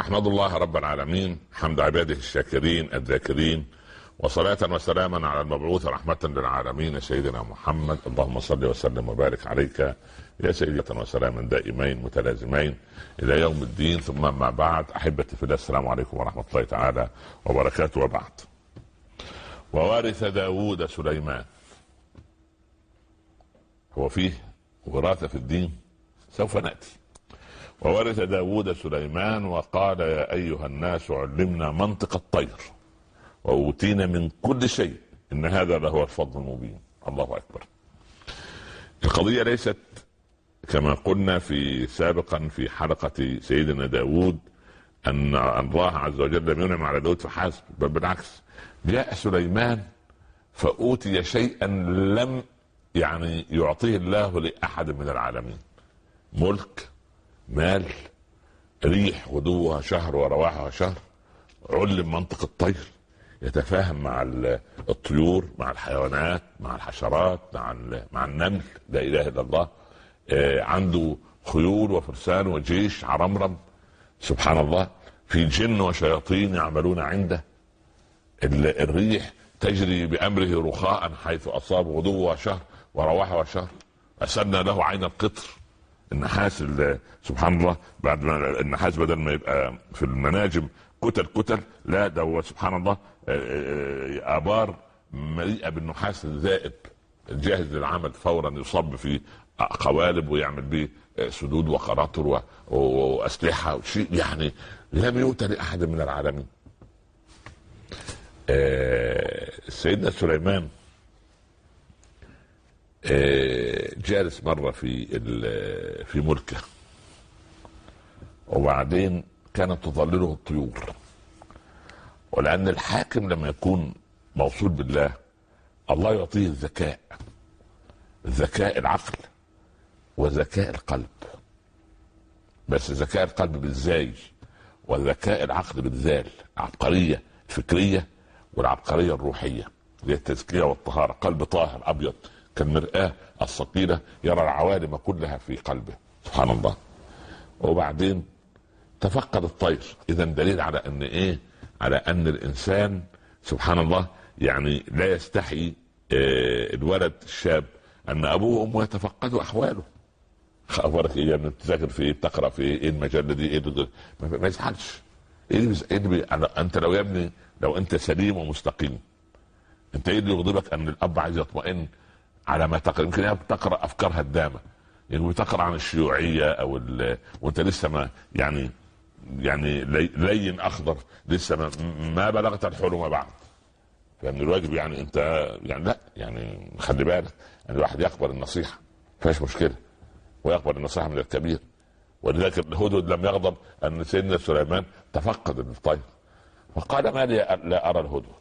احمد الله رب العالمين حمد عباده الشاكرين الذاكرين وصلاة وسلاما على المبعوث رحمة للعالمين سيدنا محمد اللهم صل وسلم وبارك عليك يا سيدي وسلاما دائمين متلازمين الى يوم الدين ثم ما بعد احبتي في الله السلام عليكم ورحمة الله تعالى وبركاته وبعد وورث داوود سليمان هو فيه وراثة في الدين سوف نأتي وورث داود سليمان وقال يا أيها الناس علمنا منطق الطير وأوتينا من كل شيء إن هذا لهو الفضل المبين الله أكبر القضية ليست كما قلنا في سابقا في حلقة سيدنا داود أن الله عز وجل لم ينعم على داود فحسب بل بالعكس جاء سليمان فأوتي شيئا لم يعني يعطيه الله لأحد من العالمين ملك مال ريح غدوها شهر ورواحها شهر علم منطق الطير يتفاهم مع الطيور مع الحيوانات مع الحشرات مع مع النمل لا اله الا الله آه، عنده خيول وفرسان وجيش عرمرم سبحان الله في جن وشياطين يعملون عنده الريح تجري بامره رخاء حيث اصاب غدوها شهر ورواحها شهر اسلنا له عين القطر النحاس سبحان الله بعد ما النحاس بدل ما يبقى في المناجم كتل كتل لا ده هو سبحان الله آه، آه، ابار مليئه بالنحاس الذائب الجاهز للعمل فورا يصب في قوالب ويعمل به آه، سدود وقراطر واسلحه وشيء يعني لم يؤتى لاحد من العالمين سيدنا سليمان آه، جالس مره في في ملكه وبعدين كانت تظلله الطيور ولان الحاكم لما يكون موصول بالله الله يعطيه الذكاء ذكاء العقل وذكاء القلب بس ذكاء القلب بالزاي وذكاء العقل بالذال عبقريه فكريه والعبقريه الروحيه هي التزكيه والطهاره قلب طاهر ابيض كالمرآة الثقيلة يرى العوالم كلها في قلبه سبحان الله وبعدين تفقد الطير اذا دليل على ان ايه على ان الانسان سبحان الله يعني لا يستحي آه الولد الشاب ان ابوه وامه يتفقدوا احواله اخبارك ايه يعني بتذاكر في ايه بتقرا في ايه, إيه المجله دي ايه ما يزعلش ايه اللي, إيه اللي انت لو يا ابني لو انت سليم ومستقيم انت ايه اللي يغضبك ان الاب عايز يطمئن على ما تقرا يمكن هي بتقرا افكار هدامه يعني بتقرا عن الشيوعيه او وانت لسه ما يعني يعني لين اخضر لسه ما, ما بلغت الحلم بعد فمن الواجب يعني انت يعني لا يعني خلي بالك يعني الواحد يقبل النصيحه فيش مشكله ويقبل النصيحه من الكبير ولذلك الهدهد لم يغضب ان سيدنا سليمان تفقد الطير فقال ما لي لا ارى الهدهد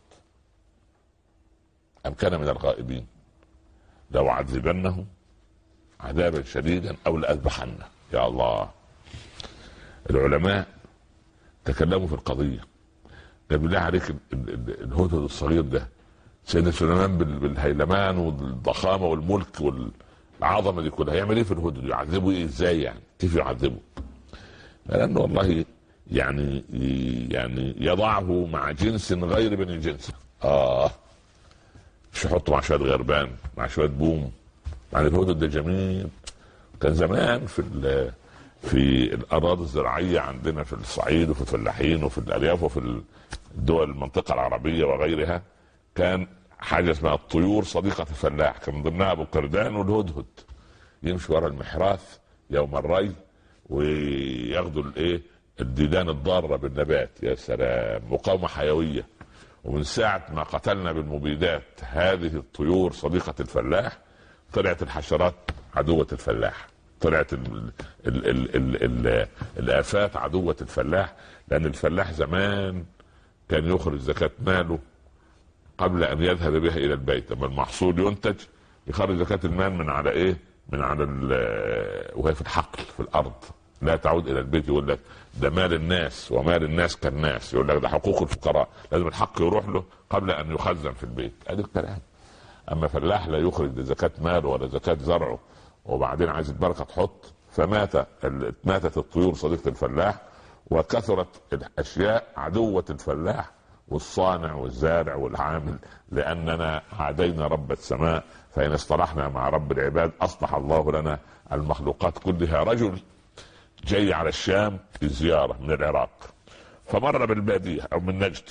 ام كان من الغائبين لأعذبنه عذابا شديدا أو لأذبحنه يا الله العلماء تكلموا في القضية قال بالله عليك الهدهد الصغير ده سيدنا سليمان بالهيلمان والضخامة والملك والعظمة دي كلها هيعمل ايه في الهدهد يعذبه ايه ازاي يعني كيف يعذبه لأنه والله يعني يعني يضعه مع جنس غير بني جنسه اه مش يحطه مع شويه غربان مع شويه بوم يعني الهدد ده جميل كان زمان في في الاراضي الزراعيه عندنا في الصعيد وفي الفلاحين وفي الارياف وفي الدول المنطقه العربيه وغيرها كان حاجه اسمها الطيور صديقه الفلاح كان من ضمنها ابو كردان والهدهد يمشي ورا المحراث يوم الري وياخذوا الايه الديدان الضاره بالنبات يا سلام مقاومه حيويه ومن ساعة ما قتلنا بالمبيدات هذه الطيور صديقة الفلاح طلعت الحشرات عدوة الفلاح طلعت ال ال ال ال ال الآفات عدوة الفلاح لأن الفلاح زمان كان يخرج زكاة ماله قبل أن يذهب بها إلى البيت لما المحصول ينتج يخرج زكاة المال من على إيه؟ من على وهي في الحقل في الأرض لا تعود الى البيت يقول لك ده مال الناس ومال الناس كالناس يقول لك ده حقوق الفقراء لازم الحق يروح له قبل ان يخزن في البيت ادي الكلام اما فلاح لا يخرج زكاه ماله ولا زكاه زرعه وبعدين عايز البركه تحط فمات ماتت الطيور صديقه الفلاح وكثرت الاشياء عدوه الفلاح والصانع والزارع والعامل لاننا عادينا رب السماء فان اصطلحنا مع رب العباد اصلح الله لنا المخلوقات كلها رجل جاي على الشام في زياره من العراق فمر بالباديه او من نجد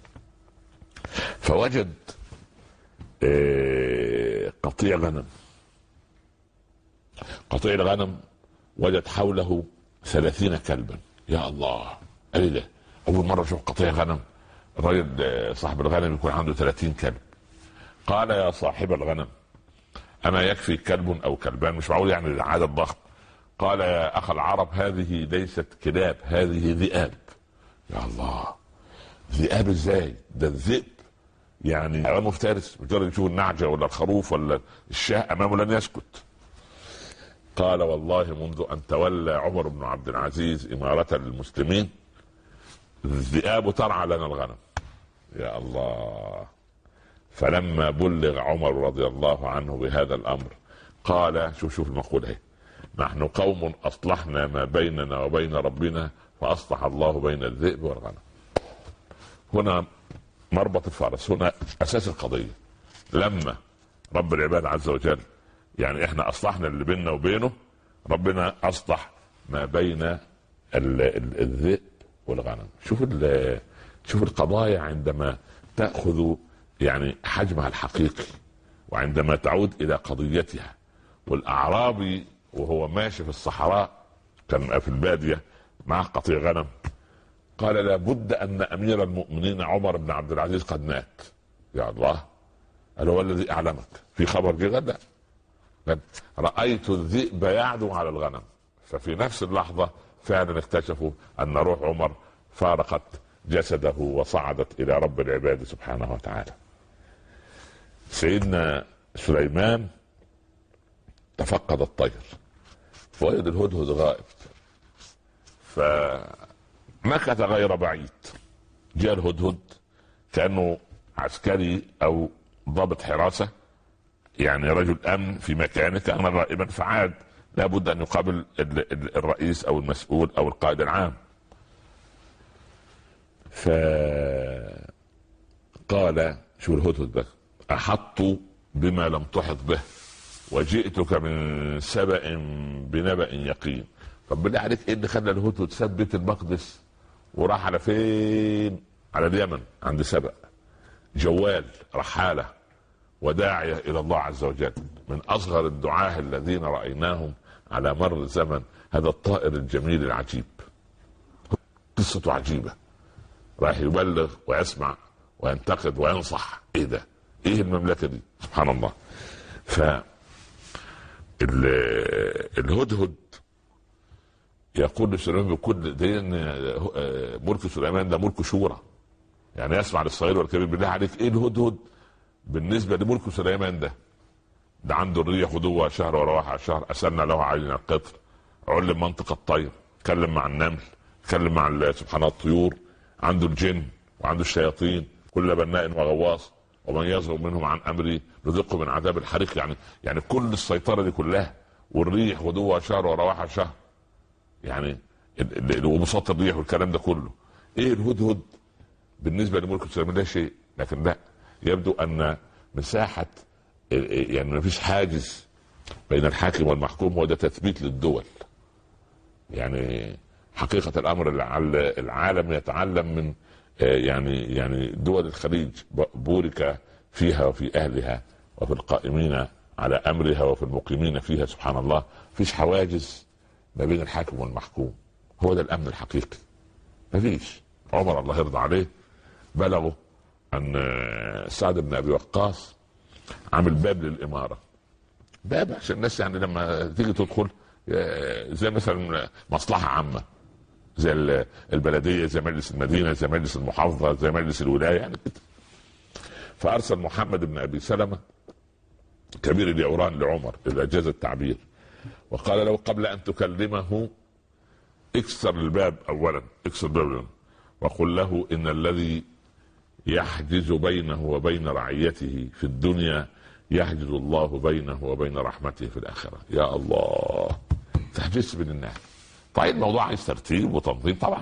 فوجد آه، قطيع غنم قطيع الغنم وجد حوله ثلاثين كلبا يا الله ايه ده اول مره اشوف قطيع غنم الراجل آه، صاحب الغنم يكون عنده 30 كلب قال يا صاحب الغنم اما يكفي كلب او كلبان مش معقول يعني العدد ضخم قال يا اخ العرب هذه ليست كلاب هذه ذئاب يا الله ذئاب ازاي ده الذئب يعني حيوان مفترس مجرد يشوف النعجه ولا الخروف ولا الشاه امامه لن يسكت قال والله منذ ان تولى عمر بن عبد العزيز اماره المسلمين الذئاب ترعى لنا الغنم يا الله فلما بلغ عمر رضي الله عنه بهذا الامر قال شوف شوف المقولة اهي نحن قوم اصلحنا ما بيننا وبين ربنا فاصلح الله بين الذئب والغنم هنا مربط الفرس هنا اساس القضيه لما رب العباد عز وجل يعني احنا اصلحنا اللي بيننا وبينه ربنا اصلح ما بين الذئب والغنم شوف شوف القضايا عندما تاخذ يعني حجمها الحقيقي وعندما تعود الى قضيتها والاعرابي وهو ماشي في الصحراء كان في الباديه مع قطيع غنم قال لابد ان امير المؤمنين عمر بن عبد العزيز قد مات يا الله قال هو الذي اعلمك في خبر جه غدا رايت الذئب يعدو على الغنم ففي نفس اللحظه فعلا اكتشفوا ان روح عمر فارقت جسده وصعدت الى رب العباد سبحانه وتعالى سيدنا سليمان تفقد الطير فوجد الهدهد غائب فمكث غير بعيد جاء الهدهد كانه عسكري او ضابط حراسه يعني رجل امن في مكانه كان غائبا فعاد لابد ان يقابل الرئيس او المسؤول او القائد العام فقال شو الهدهد بس احطت بما لم تحط به وجئتك من سبأ بنبأ يقين طب بالله عليك ايه اللي خلى الهدهد ساب بيت المقدس وراح على فين؟ على اليمن عند سبأ جوال رحالة وداعية إلى الله عز وجل من أصغر الدعاة الذين رأيناهم على مر الزمن هذا الطائر الجميل العجيب قصته عجيبة راح يبلغ ويسمع وينتقد وينصح ايه ده ايه المملكه دي سبحان الله ف الهدهد يقول لسليمان بكل ده ان ملك سليمان ده ملك شورى يعني يسمع للصغير والكبير بالله عليك ايه الهدهد بالنسبه لملك سليمان ده ده عنده الريح غدوة شهر ورواحة شهر أسلنا له عين القطر علم منطق الطير تكلم مع النمل تكلم مع سبحان الطيور عنده الجن وعنده الشياطين كل بناء وغواص ومن يزغ منهم عن امري نذقه من عذاب الحريق يعني يعني كل السيطره دي كلها والريح غدوها شهر ورواحها شهر يعني وبساط الريح والكلام ده كله ايه الهدهد بالنسبه لملك سليمان لا شيء لكن لا يبدو ان مساحه يعني ما فيش حاجز بين الحاكم والمحكوم هو ده تثبيت للدول يعني حقيقة الأمر العالم يتعلم من آه، يعني يعني دول الخليج بورك فيها وفي أهلها وفي القائمين على أمرها وفي المقيمين فيها سبحان الله فيش حواجز ما بين الحاكم والمحكوم هو ده الأمن الحقيقي ما فيش عمر الله يرضى عليه بلغوا أن آه، سعد بن أبي وقاص عامل باب للإمارة باب عشان الناس يعني لما تيجي تدخل آه، زي مثلا مصلحة عامة زي البلديه زي مجلس المدينه زي مجلس المحافظه زي مجلس الولايه يعني كده فارسل محمد بن ابي سلمه كبير اليوران لعمر اذا جاز التعبير وقال له قبل ان تكلمه اكسر الباب اولا اكسر الباب وقل له ان الذي يحجز بينه وبين رعيته في الدنيا يحجز الله بينه وبين رحمته في الاخره يا الله تحجز بين الناس طيب الموضوع عايز ترتيب وتنظيم طبعا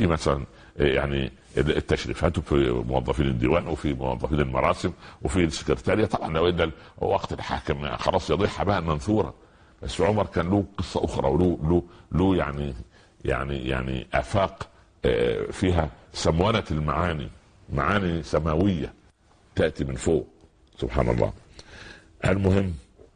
في مثلا يعني التشريفات في موظفين الديوان وفي موظفين المراسم وفي السكرتاريه طبعا لو ان وقت الحاكم خلاص يضيع حباء منثورا بس عمر كان له قصه اخرى وله له له يعني يعني يعني افاق آه، فيها سمونه المعاني معاني سماويه تاتي من فوق سبحان الله المهم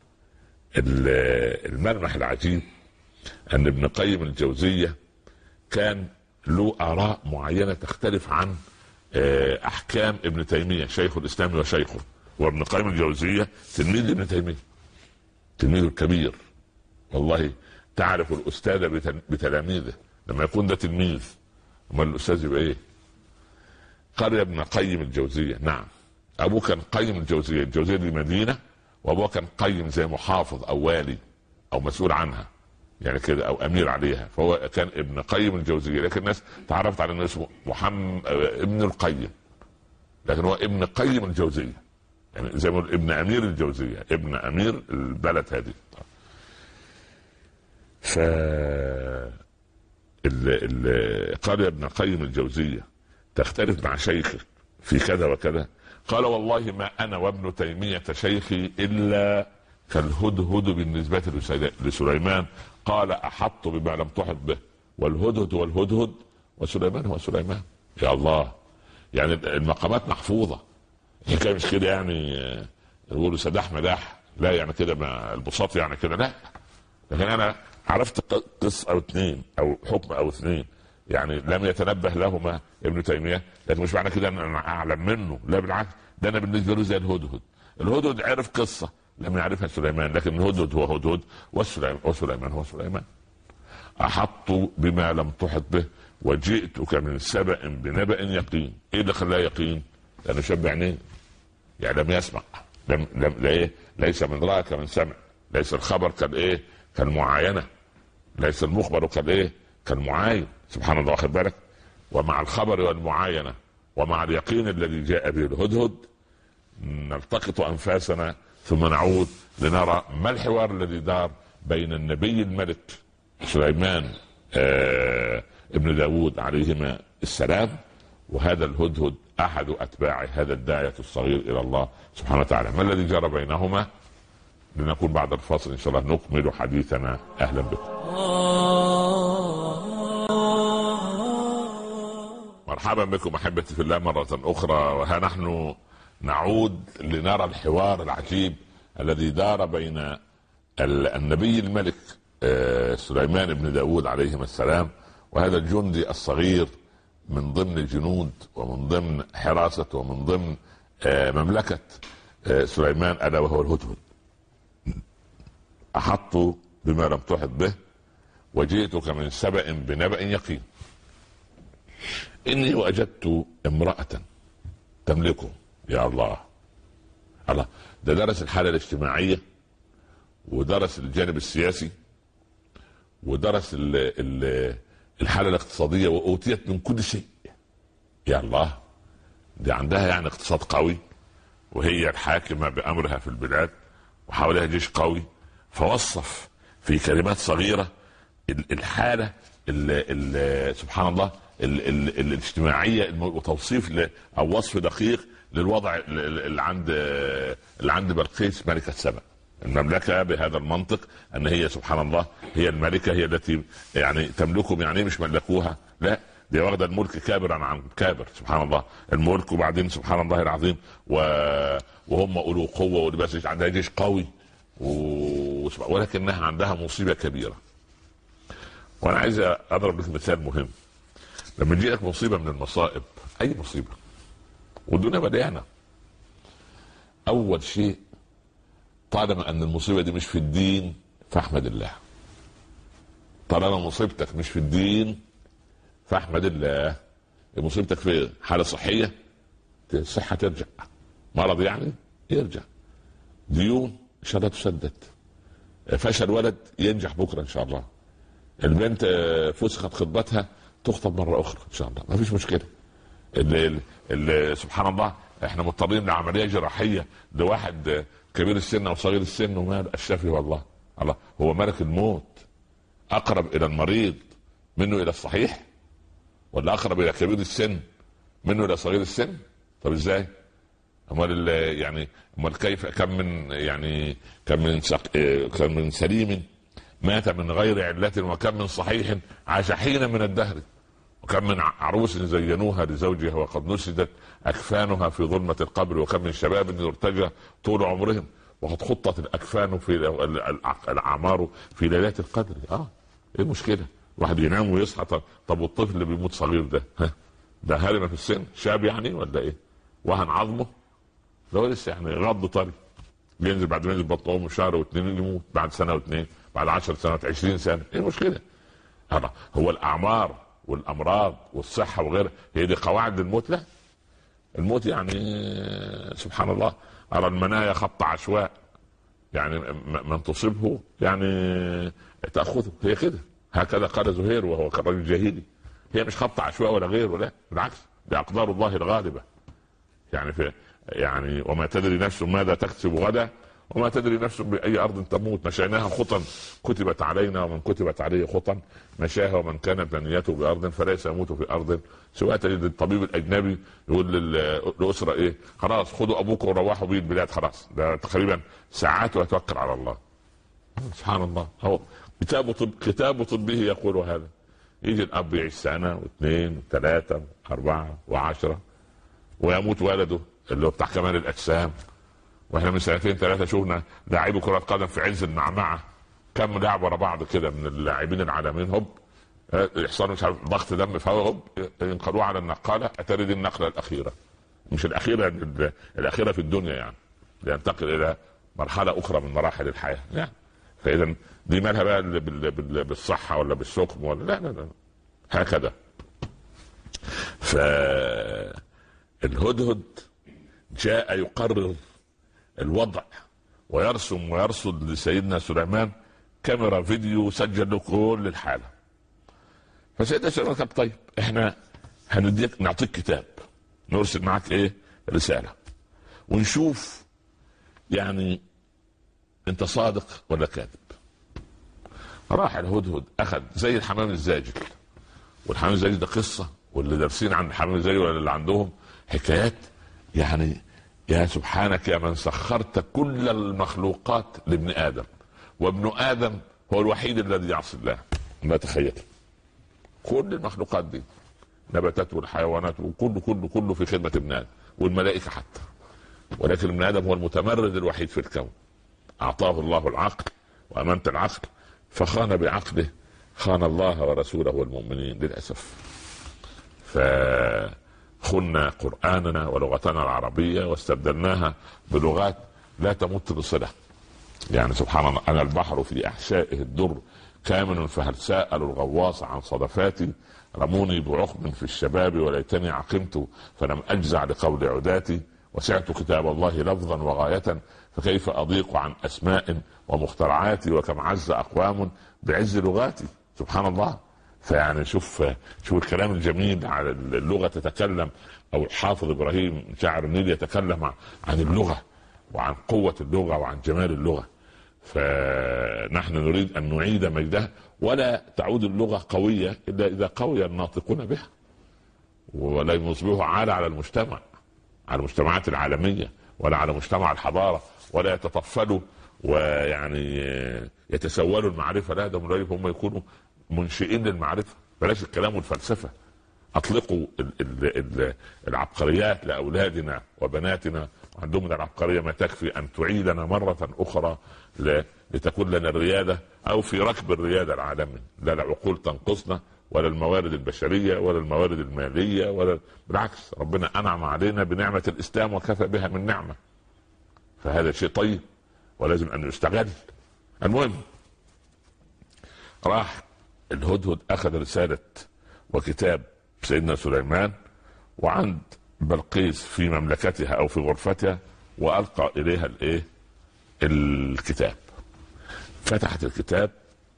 الملمح العجيب ان ابن قيم الجوزيه كان له اراء معينه تختلف عن آه، احكام ابن تيميه شيخ الاسلام وشيخه وابن قيم الجوزيه تلميذ ابن تيميه تلميذه الكبير والله تعرف الاستاذ بتلاميذه لما يكون ده تلميذ امال الاستاذ يبقى ايه؟ قال يا ابن قيم الجوزيه نعم ابوه كان قيم الجوزيه الجوزيه دي مدينه وابوه كان قيم زي محافظ او والي او مسؤول عنها يعني كده او امير عليها فهو كان ابن قيم الجوزيه لكن الناس تعرفت على انه اسمه محمد ابن القيم لكن هو ابن قيم الجوزيه يعني زي ما ابن امير الجوزيه ابن امير البلد هذه ف قال يا ابن القيم الجوزيه تختلف مع شيخك في كذا وكذا قال والله ما انا وابن تيميه شيخي الا كالهدهد بالنسبه لسليمان قال احط بما لم تحط به والهدهد والهدهد وسليمان هو سليمان يا الله يعني المقامات محفوظه الحكايه مش كده يعني يقولوا سداح مداح لا يعني كده البساط يعني كده لا لكن انا عرفت قصه او اثنين او حكم او اثنين يعني لم يتنبه لهما ابن تيميه لكن مش معنى كده ان انا اعلم منه لا بالعكس ده انا بالنسبه له زي الهدهد الهدهد عرف قصه لم يعرفها سليمان لكن الهدهد هو هدهد وسليمان هو سليمان احط بما لم تحط به وجئتك من سبأ بنبأ يقين ايه اللي خلاه يقين لانه شاب عينيه يعني لم يسمع لم لم ليه ليس من رأى كمن سمع ليس الخبر كالايه كالمعاينه ليس المخبر كالايه كالمعاين سبحان الله واخد بالك ومع الخبر والمعاينه ومع اليقين الذي جاء به الهدهد نلتقط انفاسنا ثم نعود لنرى ما الحوار الذي دار بين النبي الملك سليمان آه ابن داود عليهما السلام وهذا الهدهد احد اتباع هذا الداعيه الصغير الى الله سبحانه وتعالى ما الذي جرى بينهما لنكون بعد الفاصل ان شاء الله نكمل حديثنا اهلا بكم مرحبا بكم احبتي في الله مره اخرى وها نحن نعود لنرى الحوار العجيب الذي دار بين النبي الملك آه، سليمان بن داود عليهما السلام وهذا الجندي الصغير من ضمن الجنود ومن ضمن حراسة ومن ضمن آه، مملكة آه، سليمان ألا وهو الهدهد أحط بما لم تحط به وجئتك من سبأ بنبأ يقين إني وجدت امرأة تملكه يا الله الله ده درس الحالة الاجتماعية ودرس الجانب السياسي ودرس ال ال الحالة الاقتصادية وأوتيت من كل شيء يا الله دي عندها يعني اقتصاد قوي وهي الحاكمة بأمرها في البلاد وحواليها جيش قوي فوصف في كلمات صغيره الحاله اللي سبحان الله ال ال الاجتماعيه وتوصيف او وصف دقيق للوضع اللي عند اللي عند بلقيس ملكه سبأ المملكه بهذا المنطق ان هي سبحان الله هي الملكه هي التي يعني تملكهم يعني مش ملكوها لا دي واخده الملك كابرا عن كابر سبحان الله الملك وبعدين سبحان الله العظيم وهم اولو قوه ولباس عندها جيش قوي ولكنها عندها مصيبه كبيره وانا عايز اضرب لك مثال مهم لما تجيك مصيبه من المصائب اي مصيبه والدنيا مليانه اول شيء طالما ان المصيبه دي مش في الدين فاحمد الله طالما مصيبتك مش في الدين فاحمد الله مصيبتك في حاله صحيه الصحه ترجع مرض يعني يرجع ديون ان شاء الله تسدد فشل ولد ينجح بكره ان شاء الله البنت فسخت خطبتها تخطب مره اخرى ان شاء الله ما فيش مشكله اللي, اللي سبحان الله احنا مضطرين لعمليه جراحيه لواحد كبير السن او صغير السن ومال الشافي والله الله هو ملك الموت اقرب الى المريض منه الى الصحيح ولا اقرب الى كبير السن منه الى صغير السن طب ازاي امال يعني امال كيف كم من يعني كم من سق... كم من سليم مات من غير علة وكم من صحيح عاش حينا من الدهر وكم من عروس زينوها لزوجها وقد نسجت اكفانها في ظلمه القبر وكم من شباب يرتجى طول عمرهم وقد خطت الاكفان في الاعمار في ليلات القدر اه ايه المشكله؟ واحد ينام ويصحى طب, طب والطفل اللي بيموت صغير ده ها ده هرم في السن شاب يعني ولا ايه؟ وهن عظمه ده لسه يعني غض طري بينزل بعد ما ينزل بطن امه شهر واثنين يموت بعد سنه واثنين بعد 10 سنوات 20 سنه ايه المشكله؟ هو الاعمار والامراض والصحه وغيرها هي دي قواعد الموت لا الموت يعني سبحان الله ارى المنايا خط عشواء يعني من تصبه يعني تاخذه هي كده هكذا قال زهير وهو كرجل جاهلي هي مش خط عشواء ولا غيره لا بالعكس دي اقدار الله الغالبه يعني في يعني وما تدري نفس ماذا تكسب غدا وما تدري نفس باي ارض تموت مشيناها خطا كتبت علينا ومن كتبت عليه خطا مشاها ومن كانت منيته بارض فليس يموت في ارض سواء تجد الطبيب الاجنبي يقول للاسره ايه خلاص خذوا ابوكم وروحوا بيه البلاد خلاص ده تقريبا ساعات ويتوكل على الله سبحان الله هو كتاب طب كتاب طبه يقول هذا يجي الاب يعيش سنه واثنين وثلاثه واربعه وعشره ويموت ولده اللي هو بتاع كمال الاجسام واحنا من سنتين ثلاثه شفنا لاعبي كره قدم في عز المعمعه كم لاعب ورا بعض كده من اللاعبين العالميين هوب يحصل مش عارف ضغط دم في هوب ينقلوه على النقاله اتاري دي النقله الاخيره مش الاخيره الاخيره في الدنيا يعني لينتقل الى مرحله اخرى من مراحل الحياه يعني فاذا دي مالها بقى بالصحه ولا بالسقم ولا لا لا لا هكذا فالهدهد جاء يقرر الوضع ويرسم ويرصد لسيدنا سليمان كاميرا فيديو سجل له كل الحاله فسيدنا سليمان قال طيب احنا هنديك نعطيك كتاب نرسل معك ايه رساله ونشوف يعني انت صادق ولا كاذب راح الهدهد اخذ زي الحمام الزاجل والحمام الزاجل ده قصه واللي دارسين عن الحمام الزاجل ولا اللي عندهم حكايات يعني يا سبحانك يا من سخرت كل المخلوقات لابن ادم وابن ادم هو الوحيد الذي يعصي الله ما تخيل كل المخلوقات دي نباتات والحيوانات وكله كله كله في خدمه ابن ادم والملائكه حتى ولكن ابن ادم هو المتمرد الوحيد في الكون اعطاه الله العقل وامانه العقل فخان بعقله خان الله ورسوله والمؤمنين للاسف ف خنا قرآننا ولغتنا العربية واستبدلناها بلغات لا تمت بصلة يعني سبحان الله أنا البحر في أحشائه الدر كامن فهل سأل الغواص عن صدفاتي رموني بعقب في الشباب وليتني عقمت فلم أجزع لقول عداتي وسعت كتاب الله لفظا وغاية فكيف أضيق عن أسماء ومخترعات وكم عز أقوام بعز لغاتي سبحان الله فيعني شوف شوف الكلام الجميل على اللغه تتكلم او الحافظ ابراهيم شاعر النيل يتكلم عن اللغه وعن قوه اللغه وعن جمال اللغه فنحن نريد ان نعيد مجدها ولا تعود اللغه قويه الا اذا قوي الناطقون بها ولا يصبحوا عالة على المجتمع على المجتمعات العالميه ولا على مجتمع الحضاره ولا يتطفلوا ويعني يتسولوا المعرفه لا ده هم يكونوا منشئين للمعرفه بلاش الكلام والفلسفه اطلقوا ال ال ال العبقريات لاولادنا وبناتنا وعندهم من العبقريه ما تكفي ان تعيدنا مره اخرى لتكون لنا الرياده او في ركب الرياده العالمي لا العقول تنقصنا ولا الموارد البشريه ولا الموارد الماليه ولا بالعكس ربنا انعم علينا بنعمه الاسلام وكفى بها من نعمه فهذا شيء طيب ولازم ان يستغل المهم راح الهدهد اخذ رساله وكتاب سيدنا سليمان وعند بلقيس في مملكتها او في غرفتها والقى اليها الايه الكتاب فتحت الكتاب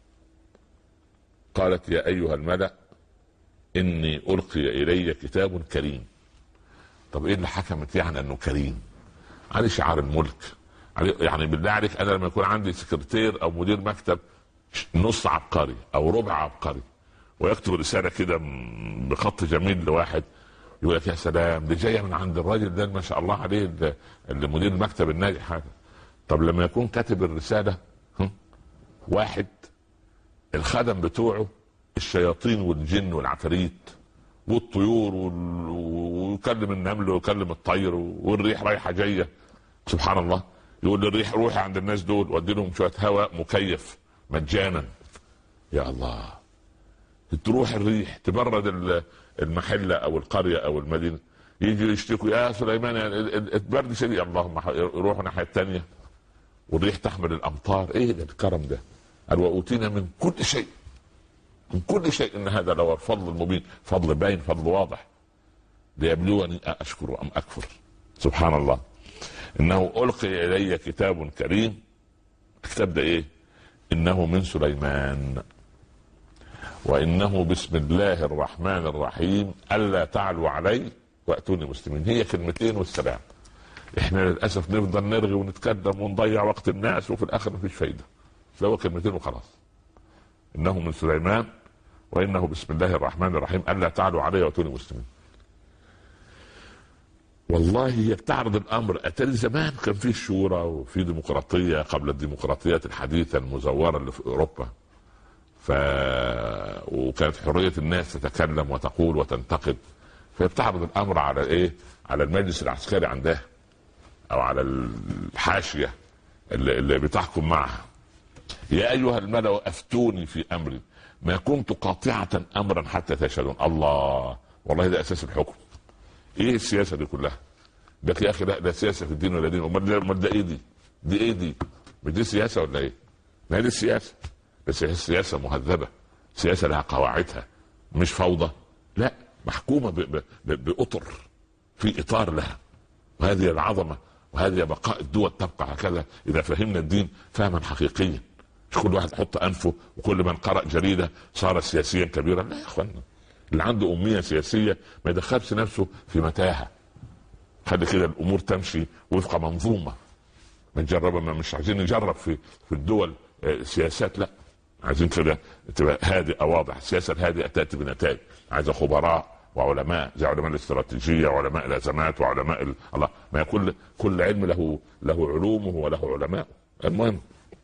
قالت يا ايها الملا اني القي الي كتاب كريم طب ايه اللي حكمت يعني انه كريم عليه شعار الملك عليه يعني بالله عليك انا لما يكون عندي سكرتير او مدير مكتب نص عبقري او ربع عبقري ويكتب رساله كده بخط جميل لواحد يقول لك يا سلام دي جايه من عند الراجل ده ما شاء الله عليه اللي مدير المكتب الناجح هذا طب لما يكون كاتب الرساله واحد الخدم بتوعه الشياطين والجن والعفاريت والطيور ويكلم النمل ويكلم الطير والريح رايحه جايه سبحان الله يقول للريح روحي عند الناس دول ودي لهم شويه هواء مكيف مجانا يا الله تروح الريح تبرد المحله او القريه او المدينه يجي يشتكوا يا سليمان البرد شديد اللهم يروحوا الناحيه الثانيه والريح تحمل الامطار ايه ده الكرم ده قال واوتينا من كل شيء من كل شيء ان هذا لو الفضل المبين فضل باين فضل واضح ليبلوني أشكر أم أكفر سبحان الله إنه ألقي إلي كتاب كريم الكتاب ده إيه إنه من سليمان وإنه بسم الله الرحمن الرحيم ألا تعلوا علي وأتوني مسلمين هي كلمتين والسلام احنا للاسف نفضل نرغي ونتكلم ونضيع وقت الناس وفي الاخر مفيش فايده هو كلمتين وخلاص انه من سليمان وانه بسم الله الرحمن الرحيم الا تعلوا علي واتوني مسلمين والله هي بتعرض الامر اتاري زمان كان في شورى وفي ديمقراطيه قبل الديمقراطيات الحديثه المزوره اللي في اوروبا ف وكانت حريه الناس تتكلم وتقول وتنتقد فهي بتعرض الامر على ايه؟ على المجلس العسكري عندها او على الحاشيه اللي, اللي بتحكم معها يا ايها الملا افتوني في امري ما كنت قاطعه امرا حتى تشهدون الله والله ده اساس الحكم ايه السياسه دي كلها ده يا اخي لا ده سياسه في الدين ولا دين امال ده ايه دي دي ايه دي مش دي سياسه ولا ايه ما هي دي السياسه بس هي سياسه مهذبه سياسه لها قواعدها مش فوضى لا محكومه باطر في اطار لها وهذه العظمه وهذه بقاء الدول تبقى هكذا اذا فهمنا الدين فهما حقيقيا مش كل واحد يحط انفه وكل من قرا جريده صار سياسيا كبيرا لا يا اخوانا اللي عنده اميه سياسيه ما يدخلش نفسه في متاهه خلي كده الامور تمشي وفق منظومه ما نجرب ما مش عايزين نجرب في في الدول آه، سياسات لا عايزين كده تبقى هادئه واضح السياسه الهادئه تاتي بنتائج عايزه خبراء وعلماء زي علماء الاستراتيجيه وعلماء الازمات وعلماء ال... الله ما كل كل علم له له علومه وله علماء المهم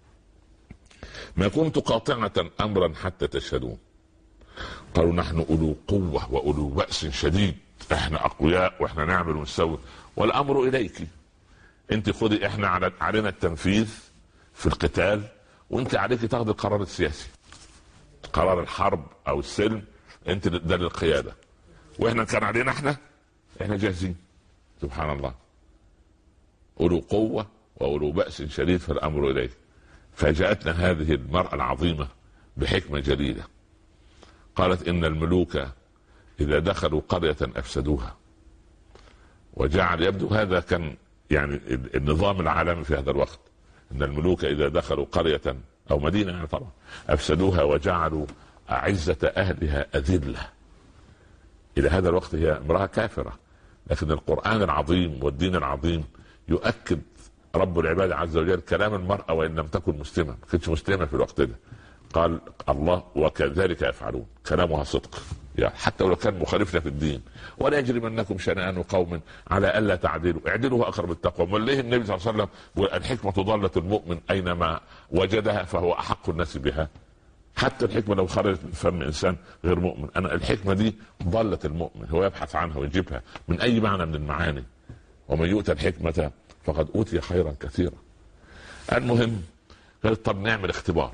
ما كنت قاطعة أمرا حتى تشهدون قالوا نحن أولو قوة وأولو بأس شديد احنا أقوياء واحنا نعمل ونسوي والأمر إليك انت خذي احنا على علينا التنفيذ في القتال وانت عليك تاخذ القرار السياسي قرار الحرب او السلم انت ده للقياده واحنا كان علينا احنا احنا جاهزين سبحان الله اولو قوه واولو باس شديد فالامر اليك فجاءتنا هذه المرأة العظيمة بحكمة جليلة قالت إن الملوك إذا دخلوا قرية أفسدوها وجعل يبدو هذا كان يعني النظام العالمي في هذا الوقت ان الملوك اذا دخلوا قريه او مدينه يعني طبعا افسدوها وجعلوا اعزه اهلها اذله الى هذا الوقت هي امراه كافره لكن القران العظيم والدين العظيم يؤكد رب العباد عز وجل كلام المرأة وإن لم تكن مسلمة ما كانتش مسلمة في الوقت ده قال الله وكذلك يفعلون كلامها صدق يعني حتى ولو كان مخالفنا في الدين ولا يجرمنكم شنآن قوم على الا تعدلوا اعدلوا اقرب التقوى امال ليه النبي صلى الله عليه وسلم والحكمه ضاله المؤمن اينما وجدها فهو احق الناس بها حتى الحكمه لو خرجت من فم انسان غير مؤمن انا الحكمه دي ضاله المؤمن هو يبحث عنها ويجيبها من اي معنى من المعاني ومن يؤتى الحكمه فقد اوتي خيرا كثيرا المهم قال طب نعمل اختبار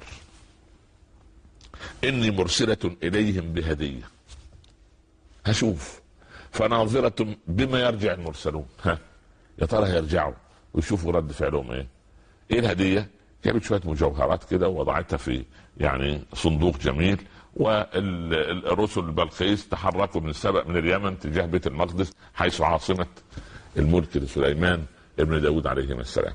اني مرسله اليهم بهديه هشوف فناظرة بما يرجع المرسلون ها يا ترى هيرجعوا ويشوفوا رد فعلهم ايه ايه الهدية جابت شوية مجوهرات كده ووضعتها في يعني صندوق جميل والرسل بلقيس تحركوا من سبأ من اليمن تجاه بيت المقدس حيث عاصمة الملك لسليمان ابن داود عليهما السلام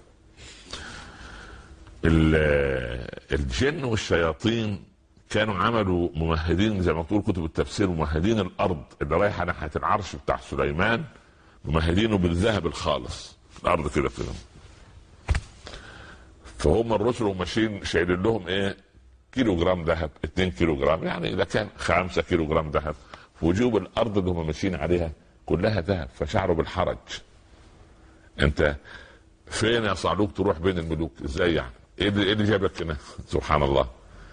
الجن والشياطين كانوا عملوا ممهدين زي ما تقول كتب التفسير ممهدين الارض اللي رايحه ناحيه العرش بتاع سليمان ممهدينه بالذهب الخالص الارض كده كده فهم الرسل وماشيين شايلين لهم ايه كيلو جرام ذهب 2 كيلو جرام يعني اذا كان 5 كيلو جرام ذهب في وجوب الارض اللي هم ماشيين عليها كلها ذهب فشعروا بالحرج انت فين يا صعلوك تروح بين الملوك ازاي يعني ايه اللي, إيه اللي جابك هنا سبحان الله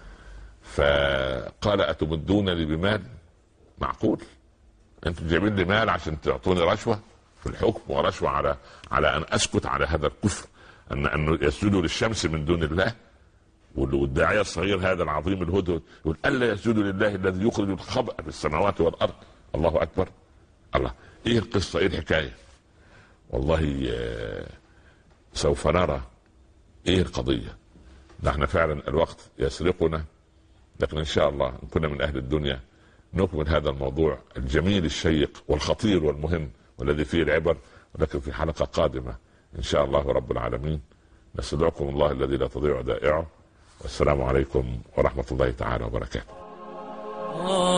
فقال اتمدونني بمال معقول انتم جايبين لي مال عشان تعطوني رشوه في الحكم ورشوه على على ان اسكت على هذا الكفر ان ان يسجدوا للشمس من دون الله والداعيه الصغير هذا العظيم الهدهد يقول الا يسجدوا لله الذي يخرج الخبأ في السماوات والارض الله اكبر الله ايه القصه ايه الحكايه والله آه، سوف نرى ايه القضيه نحن فعلا الوقت يسرقنا لكن ان شاء الله ان كنا من اهل الدنيا نكمل هذا الموضوع الجميل الشيق والخطير والمهم والذي فيه العبر ولكن في حلقه قادمه ان شاء الله رب العالمين نستدعكم الله الذي لا تضيع دائعه والسلام عليكم ورحمه الله تعالى وبركاته